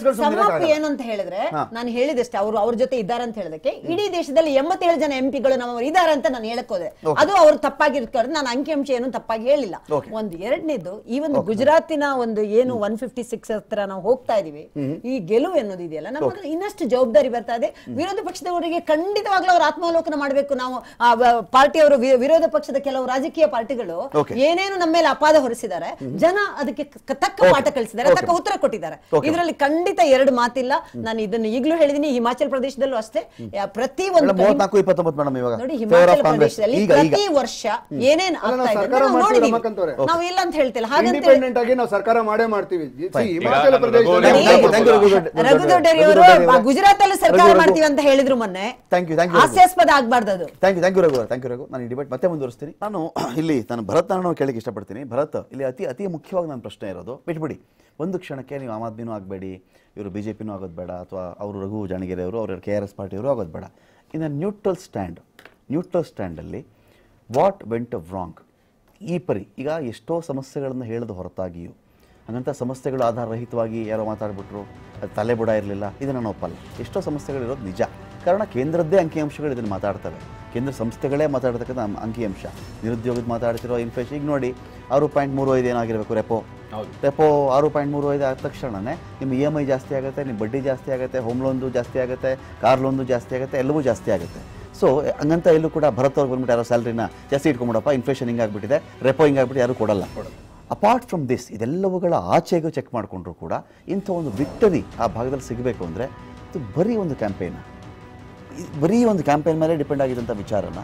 ಪಕ್ಷಗಳು ಸಮ್ ಸುಮ್ಮನೆ ಅಪ್ ಏನು ಅಂತ ಹೇಳಿದ್ರೆ ನಾನು ಹೇಳಿದಷ್ಟೇ ಅವರು ಅವ್ರ ಜೊತೆ ಇದ್ದಾರೆ ಅಂತ ಹೇಳೋದಕ್ಕೆ ಇಡೀ ದೇಶದಲ್ಲಿ ಎಂಬತ್ತೇಳು ಜನ ಎಂಪಿಗಳು ನಮ್ಮವರು ಇದ್ದಾರೆ ಅಂತ ನಾನು ಹೇಳಕ್ ಹೋದೆ ಅದು ಅವ್ರು ತಪ್ಪಾಗಿರ್ತಾರೆ ನಾನು ಅಂಕಿಅಂಶ ಏನು ತಪ್ಪಾಗಿ ಹೇಳಿಲ್ಲ Okay. ಒಂದು ಎರಡನೇದು ಈ ಒಂದು ಗುಜರಾತಿನ ಒಂದು ಏನು ಒನ್ ಫಿಫ್ಟಿ ಸಿಕ್ಸ್ ಹತ್ರ ನಾವು ಹೋಗ್ತಾ ಇದೀವಿ ಈ ಗೆಲುವು ಅನ್ನೋದು ಇದೆಯಲ್ಲ ನಮಗೆ ಇನ್ನಷ್ಟು ಜವಾಬ್ದಾರಿ ಬರ್ತಾ ಇದೆ ವಿರೋಧ ಪಕ್ಷದವರಿಗೆ ಖಂಡಿತವಾಗ್ಲೂ ಅವ್ರ ಆತ್ಮಾವಲೋಕನ ಮಾಡಬೇಕು ನಾವು ಆ ವ- ಪಾರ್ಟಿಯವರು ವಿ- ವಿರೋಧ ಪಕ್ಷದ ಕೆಲವು ರಾಜಕೀಯ ಪಾರ್ಟಿಗಳು Okay. ಏನೇನು ನಮ್ಮ ಮೇಲೆ ಅಪಾದ ಹೊರಿಸಿದ್ದಾರೆ ಜನ ಅದಕ್ಕೆ ಕ- ತಕ್ಕ ಪಾಠ ಕಳಿಸಿದ್ದಾರೆ ತಕ್ಕ ಉತ್ತರ ಕೊಟ್ಟಿದ್ದಾರೆ Okay. ಇದರಲ್ಲಿ ಖಂಡಿತ ಎರಡು ಮಾತಿಲ್ಲ ನಾನು ಇದನ್ನು ಈಗಲೂ ಹೇಳಿದೀನಿ ಹಿಮಾಚಲ ಪ್ರದೇಶದಲ್ಲೂ ಅಷ್ಟೇ ಯಾ- ಪ್ರತಿ ಒಂದು ಮೇಡಮ್, ಮೂವತ್ನಾಲ್ಕು ಇಪ್ಪತ್ತೊಂಬತ್ತು ಮೇಡಮ್ ಇವಾಗ ನೋಡಿ Favor ಹಿಮಾಚಲ of Congress. ಪ್ರದೇಶದಲ್ಲಿ ಈಗ ಈಗ ಪ್ರತಿ ವರ್ಷ ಏನೇನ್ ಅಲ್ಲ, ನಾವು ಆಗ್ತಾ ಇದೆ ಸರ್ಕಾರ ನಾವು ಮಾಡ್ತೀವಿ ನೋಡಿದೀವಿ ರಮಾಕಾಂತ್ ಅವರೇ. ನಾವು ಇಲ್ಲ ಅಂತ ಹೇಳ್ತಿಲ್ಲ ಹಾಗಂತ ಹೇಳಿ ಇಂಡಿಪೆಂಡೆಂಟ್ ಆಗಿ ನಾವು ಸರ್ಕಾರ ಮಾಡೇ ಮಾಡ್ತೀವಿ See, Fine. ಹಿಮಾಚಲ ಈಗ ಪ್ರದೇಶದಲ್ಲಿ ನಾನು Thank you, thank you, Raghu ದೊಡ್ಡ- ದೊಡ್ಡ- ರಘುದೊಡ್ಡರಿ ಅವರು ರಘು ದೊಡ್ಡರಿ ಅವರೇ. ಗುಜರಾತ್ ಅಲ್ಲಿ ಸರ್ಕಾರ ರಘು, ರಘು. ಮಾಡ್ತೀವಿ ಅಂತ ಹೇಳಿದ್ರು ಮೊನ್ನೆ Thank you, thank you, Raghu. ಹಾಸ್ಯಾಸ್ಪದ ಆಗ್ಬಾರ್ದು ಅದು thank you thank you Raghu thank you Raghu ನಾನು ಈ ಡಿಬೇಟ್ ಮತ್ತೆ ಮುಂದುವರಿಸ್ತೀನಿ ನಾನು ಇಲ್ಲಿ ನಾನು ಭರತ್ ನಾನು ಕೇಳಕ್ಕೆ ಇಷ್ಟಪಡ್ತೀನಿ ಭರತ್ ಇಲ್ಲಿ ಅತಿ ಅತಿ ಮುಖ್ಯವಾಗಿ ನನ್ನ ಪ್ರಶ್ನೆ ಇರೋದು ಬಿಟ್ಬಿಡಿ ಒಂದು ಕ್ಷಣಕ್ಕೆ ನೀವು ಆಮ್ ಆದ್ಮಿನೂ ಆಗಬೇಡಿ ಇವರು ಬಿ ಜೆ ಪಿನೂ ಆಗೋದು ಬೇಡ ಅಥವಾ ಅವರು ರಘು ಜಾಣಗೆರೆ ಅವರು ಅವ್ರ ಕೆ ಆರ್ ಎಸ್ ಪಾರ್ಟಿಯವರು ಆಗೋದು ಬೇಡ ಇನ್ನು ನ್ಯೂಟ್ರಲ್ ಸ್ಟ್ಯಾಂಡ್ ನ್ಯೂಟ್ರಲ್ ಸ್ಟ್ಯಾಂಡಲ್ಲಿ ವಾಟ್ ವೆಂಟ್ ರಾಂಗ್ ಈ ಪರಿ ಈಗ ಎಷ್ಟೋ ಸಮಸ್ಯೆಗಳನ್ನು ಹೇಳದ ಹೊರತಾಗಿಯೂ ಹಾಗಂತ ಸಮಸ್ಯೆಗಳು ಆಧಾರರಹಿತವಾಗಿ ಯಾರೋ ಮಾತಾಡ್ಬಿಟ್ರು ಅದು ತಲೆ ಬುಡ ಇರಲಿಲ್ಲ ಇದನ್ನು ನಾನು ಒಪ್ಪಲ್ಲ ಎಷ್ಟೋ ಸಮಸ್ಯೆಗಳಿರೋದು ನಿಜ ಕಾರಣ ಕೇಂದ್ರದ್ದೇ ಅಂಕಿಅಂಶಗಳು ಇದನ್ನು ಮಾತಾಡ್ತವೆ ಕೇಂದ್ರ ಸಂಸ್ಥೆಗಳೇ ಮಾತಾಡ್ತಕ್ಕಂಥ ಅಂ- ಅಂಕಿಅಂಶ ನಿರುದ್ಯೋಗದ ಮಾತಾಡ್ತಿರೋ ಇನ್ಫ್ಲೇಷನ್ ಈಗ ನೋಡಿ ಆರು ಪಾಯಿಂಟ್ ಮೂರು ಐದು ಏನಾಗಿರಬೇಕು ರೆಪೋ ಹೌದು. ರೆಪೋ ಆರು ಪಾಯಿಂಟ್ ಮೂರು ಐದು ಆದ ತಕ್ಷಣನೇ ನಿಮ್ಮ ಇ ಎಮ್ ಐ ಜಾಸ್ತಿ ಆಗುತ್ತೆ ನಿಮ್ಮ ಬಡ್ಡಿ ಜಾಸ್ತಿ ಆಗುತ್ತೆ ಹೋಮ್ ಲೋನ್ದು ಜಾಸ್ತಿ ಆಗುತ್ತೆ ಕಾರ್ ಲೋನ್ದು ಜಾಸ್ತಿ ಆಗುತ್ತೆ ಎಲ್ಲವೂ ಜಾಸ್ತಿ ಆಗುತ್ತೆ ಸೊ ಹಂಗಂತ ಎಲ್ಲೂ ಕೂಡ ಭರತ್ ಅವ್ರಿಗೆ ಬಂದ್ಬಿಟ್ಟು ಯಾರೋ ಸ್ಯಾಲ್ರಿನ ಜಾಸ್ತಿ ಇಟ್ಕೊಂಬಿಡಪ್ಪ ಇನ್ಫ್ಲೇಷನ್ ಹಿಂಗಾಗ್ಬಿಟ್ಟಿದೆ ರೆಪೋ ಹಿಂಗಾಗ್ಬಿಟ್ಟು ಯಾರು ಕೊಡಲ್ಲ ಅಪಾರ್ಟ್ ಫ್ರಮ್ ದಿಸ್ ಇದೆಲ್ಲವುಗಳ ಆಚೆಗೂ ಚೆಕ್ ಮಾಡಿಕೊಂಡ್ರು ಕೂಡ ಇಂಥ ಒಂದು ವಿಕ್ಟರಿ ಆ ಭಾಗದಲ್ಲಿ ಸಿಗಬೇಕು ಅಂದರೆ ಇದು ಬರೀ ಒಂದು ಕ್ಯಾಂಪೇನ್ ಬರೀ ಒಂದು ಕ್ಯಾಂಪೇನ್ ಮೇಲೆ ಡಿಪೆಂಡ್ ಆಗಿದ್ದಂಥ ವಿಚಾರನ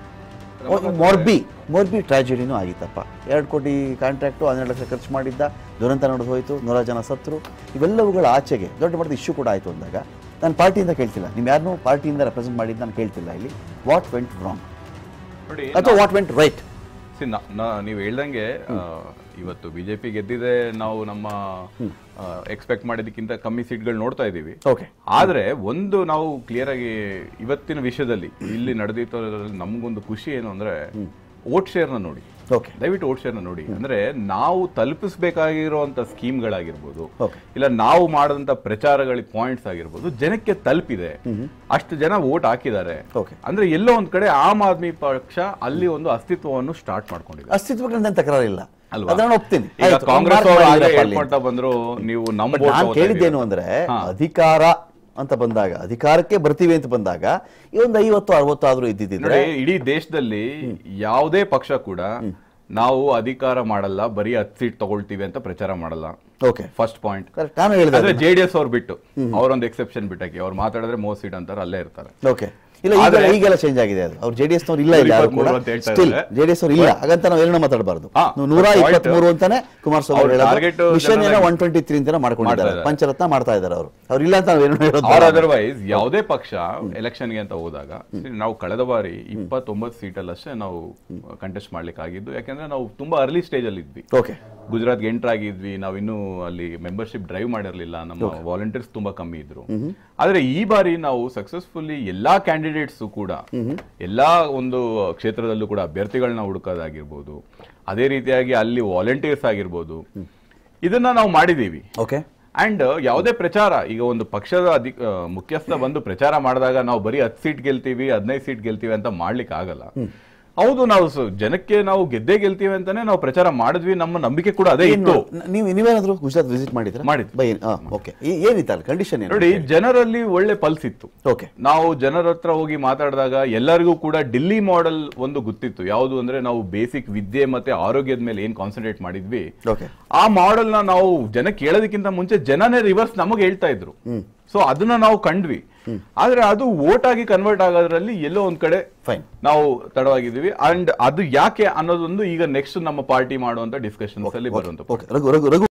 ಮೊರ್ಬಿ ಮೊರ್ಬಿ ಟ್ರಾಜಿಡಿನೂ ಆಗಿತ್ತಪ್ಪ ಎರಡು ಕೋಟಿ ಕಾಂಟ್ರಾಕ್ಟು ಹನ್ನೆರಡು ಲಕ್ಷ ಖರ್ಚು ಮಾಡಿದ್ದ ದುರಂತ ನಡೆದು ಹೋಯಿತು ನೂರ ಜನ ಸತ್ರು ಇವೆಲ್ಲವುಗಳ ಆಚೆಗೆ ದೊಡ್ಡ ಮಟ್ಟದ ಇಶ್ಯೂ ಕೂಡ ಆಯಿತು ಅಂದಾಗ ನಾನು ಪಾರ್ಟಿಯಿಂದ ಕೇಳ್ತಿಲ್ಲ ನೀವು ಯಾರನ್ನೂ ಪಾರ್ಟಿಯಿಂದ ರೆಪ್ರೆಸೆಂಟ್ ಮಾಡಿದ್ದು ನಾನು ಕೇಳ್ತಿಲ್ಲ ಇಲ್ಲಿ ವಾಟ್ ವೆಂಟ್ ರಾಂಗ್ ನೋಡಿ ಅಥವಾ ವಾಟ್ ವೆಂಟ್ ರೈಟ್ See, ನ- ನ- ನೀವು ಹೇಳ್ದಂಗೆ ಆ, ಇವತ್ತು ಬಿಜೆಪಿ ಗೆದ್ದಿದೆ ನಾವು ನಮ್ಮ ಎಕ್ಸ್ಪೆಕ್ಟ್ ಮಾಡಿದ್ದಕ್ಕಿಂತ ಕಮ್ಮಿ ಸೀಟ್ಗಳು ನೋಡ್ತಾ ಇದ್ದೀವಿ ಓಕೆ ಆದ್ರೆ ಒಂದು ನಾವು ಕ್ಲಿಯರ್ ಆಗಿ ಇವತ್ತಿನ ವಿಷಯದಲ್ಲಿ ಇಲ್ಲಿ ನಡೆದಿತ್ತು ನಮಗೊಂದು ಖುಷಿ ಏನು ಅಂದ್ರೆ ಓಟ್ ಶೇರ್ನ ನೋಡಿ ಓಕೆ ದಯವಿಟ್ಟು ಓಟ್ ಶೇರ್ನ ನೋಡಿ ಅಂದ್ರೆ ನಾವು ತಲುಪಿಸಬೇಕಾಗಿರುವಂತ ಸ್ಕೀಮ್ಗಳಾಗಿರ್ಬೋದು Okay. ಇಲ್ಲ ನಾವು ಮಾಡಿದಂತ ಪ್ರಚಾರಗಳಿಗೆ ಪಾಯಿಂಟ್ಸ್ ಆಗಿರ್ಬೋದು ಜನಕ್ಕೆ ತಲುಪಿದೆ ಅಷ್ಟು ಜನ ವೋಟ್ ಹಾಕಿದ್ದಾರೆ Okay. ಅಂದ್ರೆ ಎಲ್ಲೋ ಒಂದ್ ಕಡೆ ಆಮ್ ಆದ್ಮಿ ಪಕ್ಷ ಅಲ್ಲಿ ಒಂದು ಅಸ್ತಿತ್ವವನ್ನು ಸ್ಟಾರ್ಟ್ ಮಾಡ್ಕೊಂಡಿದೆ ಅಸ್ತಿತ್ವಗಳನ್ನ ತಕರಾರಿಲ್ಲ ಅಲ್ವಾ? ಅದನ್ನ ಒಪ್ತೀನಿ ಈಗ ಆಯ್ತು, ಕಾಂಗ್ರೆಸ್ mark ಅವರು ಮಾಡಿದ್ದೀರಪ್ಪ ಹಾಗೆ ಅಲ್ಲಿ. ಹೇಳ್ಕೊಳ್ತಾ ಬಂದ್ರು ನೀವು ನಮ್ಮ ಬಟ್ vote ನಾನು ತಗೋತಾ ಕೇಳಿದ್ದೇನು ಇದ್ದೀರಾ. ಅಂದ್ರೆ ಹಾ. ಅಧಿಕಾರ ಅಂತ ಬಂದಾಗ ಅಧಿಕಾರಕ್ಕೆ ಬರ್ತೀವಿ ಅಂತ ಬಂದಾಗ ಈ ಒಂದು ಐವತ್ತು ಅರವತ್ತು ಆದ್ರೂ ಇದ್ದಿದ್ದಿದ್ರೆ ನೋಡಿ ಇಡೀ ದೇಶದಲ್ಲಿ ಯಾವುದೇ ಪಕ್ಷ ಕೂಡ ನಾವು ಅಧಿಕಾರ ಮಾಡಲ್ಲ ಬರೀ ಹತ್ತು ಸೀಟ್ ತಗೊಳ್ತೀವಿ ಅಂತ ಪ್ರಚಾರ ಮಾಡಲ್ಲ ಓಕೆ ಫಸ್ಟ್ ಪಾಯಿಂಟ್ ಕರೆಕ್ಟ್ ನಾನು ಹೇಳಿದೆ ಆದ್ರೆ ಜೆ ಡಿ ಎಸ್ ಅವ್ರು ಬಿಟ್ಟು ಅವರೊಂದು ಎಕ್ಸೆಪ್ಷನ್ ಬಿಟ್ಟಾಕಿ ಅವ್ರು ಮಾತಾಡಿದ್ರೆ ಮೋಸ್ಟ್ ಸೀಟ್ ಅಂತಾರೆ ಅಲ್ಲೇ ಇರ್ತಾರೆ ಓಕೆ ಇಲ್ಲ ಈಗ ಆದ್ರೆ- ಈಗೆಲ್ಲ ಚೇಂಜ್ ಆಗಿದೆ ಅದು ಅವ್ರು ಜೆಡಿಎಸ್ ನವ್ರು ಇಲ್ಲ ಇಲ್ಲ ಯಾರು ಕೂಡ ಇಪ್ಪತ್ಮೂರು ಅಂತ ಹೇಳ್ತಾ ಸ್ಟಿಲ್ ಇದ್ದಾರೆ. ಜೆಡಿಎಸ್ ಅವ್ರು ಇಲ್ಲ ಹಾಗಂತ ನಾವು ಏನೋ ಮಾತಾಡಬಾರ್ದು ಹಾ, ನೂರ but point- ಇಪ್ಪತ್ಮೂರು ಅಂತಾನೆ ಕುಮಾರಸ್ವಾಮಿ ಅವ್ರ ಅವರು target ಹೇಳೋದು ಮಿಷನ್ ಏನೋ ಜನರಲ್ ಒನ್ ಟ್ವೆಂಟಿ ತ್ರೀ ಅಂತ ಮಾಡ್ಕೊಂಡಿದ್ದಾರೆ ಮಾಡ್ತಾ ಇದ್ದಾರೆ. ಪಂಚರತ್ನ ಮಾಡ್ತಾ ಇದ್ದಾರೆ ಅವರು ಅವ್ರು ಇಲ್ಲ ಅಂತ ನಾವು ಏನೋ ಹೇಳೋದು ಆರ್ ಅದರ್ವೈಸ್ ಯಾವುದೇ ಪಕ್ಷ ಎಲೆಕ್ಷನ್ಗೆ ಅಂತ ಹೋದಾಗ see, ನಾವು ಕಳೆದ ಬಾರಿ ಇಪ್ಪತ್ತೊಂಬತ್ತು ಸೀಟಲ್ಲಿ ಅಷ್ಟೇ ನಾವು ಕಂಟೆಸ್ಟ್ ಮಾಡ್ಲಿಕ್ಕೆ ಆಗಿದ್ದು ಯಾಕಂದ್ರೆ ನಾವು ತುಂಬಾ ಅರ್ಲಿ ಸ್ಟೇಜ್ ಅಲ್ಲಿ ಇದ್ವಿ ಓಕೆ ಗುಜರಾತ್ಗೆ ಎಂಟರ್ ಆಗಿದ್ವಿ ನಾವು ಇನ್ನೂ ಅಲ್ಲಿ ಮೆಂಬರ್ಶಿಪ್ ಡ್ರೈವ್ ಮಾಡಿರಲಿಲ್ಲ ನಮ್ಮ ವಾಲಂಟಿಯರ್ಸ್ ತುಂಬಾ ಕಮ್ಮಿ ಇದ್ರು ಆದ್ರೆ ಈ ಬಾರಿ ನಾವು ಸಕ್ಸಸ್ಫುಲ್ಲಿ ಎಲ್ಲಾ ಕ್ಯಾಂಡಿಡೇಟ್ಸ್ ಕೂಡ ಎಲ್ಲಾ ಒಂದು ಕ್ಷೇತ್ರದಲ್ಲೂ ಕೂಡ ಅಭ್ಯರ್ಥಿಗಳನ್ನ ಹುಡುಕೋದಾಗಿರ್ಬೋದು ಅದೇ ರೀತಿಯಾಗಿ ಅಲ್ಲಿ ವಾಲಂಟಿಯರ್ಸ್ ಆಗಿರ್ಬೋದು ಇದನ್ನ ನಾವು ಮಾಡಿದೀವಿ ಓಕೆ ಅಂಡ್ ಯಾವುದೇ ಪ್ರಚಾರ ಈಗ ಒಂದು ಪಕ್ಷದ ಅಧಿ ಆ, ಮುಖ್ಯಸ್ಥ ಬಂದು ಪ್ರಚಾರ ಮಾಡಿದಾಗ ನಾವು ಬರೀ ಹತ್ತು ಸೀಟ್ ಗೆಲ್ತೀವಿ ಹದಿನೈದು ಸೀಟ್ ಗೆಲ್ತೀವಿ ಅಂತ ಮಾಡ್ಲಿಕ್ಕೆ ಆಗಲ್ಲ ಹೌದು ನಾವು ಸ- ಜನಕ್ಕೆ ನಾವು ಗೆದ್ದೇ ಗೆಲ್ತೀವಿ ಅಂತಾನೆ ನಾವು ಪ್ರಚಾರ ಮಾಡಿದ್ವಿ ನಮ್ಮ ನಂಬಿಕೆ ಕೂಡ ಅದೇ ಇತ್ತು ನೀವು ನೀವೇನಾದ್ರು ಗುಜರಾತ್ ವಿಸಿಟ್ ಮಾಡಿದ್ರೆ ಮಾಡಿದ್ವಿ. ಬೈ ಓಕೆ ಏನಿತ್ತು ಅಲ್ಲಿ ಕಂಡೀಷನ್ ಏನು ನೋಡಿ ಜನರಲ್ಲಿ ಒಳ್ಳೆ ಪಲ್ಸ್ ಇತ್ತು ಓಕೆ ನಾವು ಜನರ ಹತ್ರ ಹೋಗಿ ಮಾತಾಡಿದಾಗ ಎಲ್ಲರಿಗೂ ಕೂಡ ಡಿಲ್ಲಿ ಮಾಡೆಲ್ ಒಂದು ಗೊತ್ತಿತ್ತು ಯಾವುದು ಅಂದ್ರೆ ನಾವು ಬೇಸಿಕ್ ವಿದ್ಯೆ ಮತ್ತೆ ಆರೋಗ್ಯದ ಮೇಲೆ ಏನ್ ಕಾನ್ಸಂಟ್ರೇಟ್ ಮಾಡಿದ್ವಿ ಓಕೆ ಆ ಮಾಡೆಲ್ ನ ನಾವು ಜನಕ್ಕೆ ಹೇಳೋದಕ್ಕಿಂತ ಮುಂಚೆ ಜನನೇ ರಿವರ್ಸ್ ನಮಗೆ ಹೇಳ್ತಾ ಇದ್ರು ಸೊ ಅದನ್ನ ನಾವು ಕಂಡ್ವಿ ಆದ್ರೆ ಅದು ವೋಟ್ ಆಗಿ ಕನ್ವರ್ಟ್ ಆಗೋದ್ರಲ್ಲಿ ಎಲ್ಲೋ ಒಂದ್ ಕಡೆ ಫೈನ್ ನಾವು ತಡವಾಗಿದ್ದೀವಿ ಅಂಡ್ ಅದು ಯಾಕೆ ಅನ್ನೋದೊಂದು ಈಗ ನೆಕ್ಸ್ಟ್ ನಮ್ಮ ಪಾರ್ಟಿ ಮಾಡುವಂತ ಡಿಸ್ಕಷನ್ಸ್ ಅಲ್ಲಿ ಬರುವಂತ ಓಕೆ ರಘು ರಘು ರಘು